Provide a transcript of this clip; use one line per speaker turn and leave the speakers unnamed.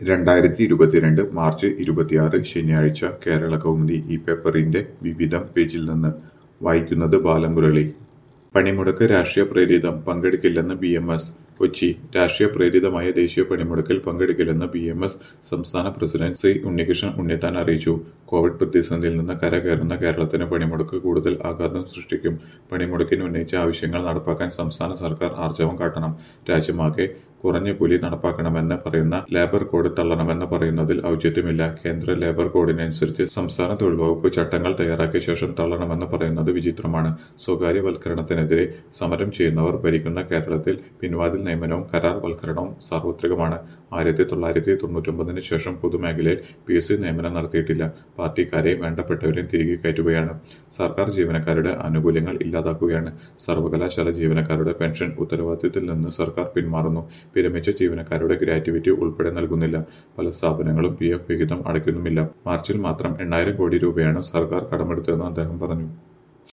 രണ്ടായിരത്തി ഇരുപത്തിരണ്ട് മാർച്ച് ഇരുപത്തിയാറ് ശനിയാഴ്ച കേരള കൗമുദി ഈ പേപ്പറിന്റെ വിവിധം പേജിൽ നിന്ന് വായിക്കുന്നത് ബാലമുരളി പണിമുടക്ക് രാഷ്ട്രീയ പ്രേരിതം പങ്കെടുക്കില്ലെന്ന് ബി എം എസ് കൊച്ചി രാഷ്ട്രീയ പ്രേരിതമായ ദേശീയ പണിമുടക്കിൽ പങ്കെടുക്കില്ലെന്ന് ബി എം എസ് സംസ്ഥാന പ്രസിഡന്റ് ശ്രീ ഉണ്ണികൃഷ്ണൻ ഉണ്ണിത്താൻ അറിയിച്ചു കോവിഡ് പ്രതിസന്ധിയിൽ നിന്ന് കരകയറുന്ന കേരളത്തിന് പണിമുടക്ക് കൂടുതൽ ആഘാതം സൃഷ്ടിക്കും പണിമുടക്കിന് ഉന്നയിച്ച ആവശ്യങ്ങൾ നടപ്പാക്കാൻ സംസ്ഥാന സർക്കാർ ആർജവം കാട്ടണം രാജ്യമാകെ കുറഞ്ഞ കൂലി നടപ്പാക്കണമെന്ന് പറയുന്ന ലേബർ കോഡ് തള്ളണമെന്ന് പറയുന്നതിൽ ഔചിത്യമില്ല കേന്ദ്ര ലേബർ കോഡിനനുസരിച്ച് സംസ്ഥാന തൊഴിൽ വകുപ്പ് ചട്ടങ്ങൾ തയ്യാറാക്കിയ ശേഷം തള്ളണമെന്ന് പറയുന്നത് വിചിത്രമാണ് സ്വകാര്യവൽക്കരണത്തിനെതിരെ സമരം ചെയ്യുന്നവർ ഭരിക്കുന്ന കേരളത്തിൽ പിൻവാതിൽ നിയമനവും കരാർ വൽക്കരണവും സാർവത്രികമാണ് ആയിരത്തി തൊള്ളായിരത്തി തൊണ്ണൂറ്റൊമ്പതിന് ശേഷം പൊതുമേഖലയിൽ പി എസ് സി നിയമനം നടത്തിയിട്ടില്ല പാർട്ടിക്കാരെയും വേണ്ടപ്പെട്ടവരെയും തിരികെ കയറ്റുകയാണ് സർക്കാർ ജീവനക്കാരുടെ ആനുകൂല്യങ്ങൾ ഇല്ലാതാക്കുകയാണ് സർവകലാശാല ജീവനക്കാരുടെ പെൻഷൻ ഉത്തരവാദിത്തത്തിൽ നിന്ന് സർക്കാർ പിന്മാറുന്നു വിരമിച്ച ജീവനക്കാരുടെ ഗ്രാറ്റുവിറ്റി ഉൾപ്പെടെ നൽകുന്നില്ല പല സ്ഥാപനങ്ങളും പി എഫ് വിഹിതം അടയ്ക്കുന്നുമില്ല മാർച്ചിൽ മാത്രം എണ്ണായിരം കോടി രൂപയാണ് സർക്കാർ കടമെടുത്തതെന്ന് അദ്ദേഹം പറഞ്ഞു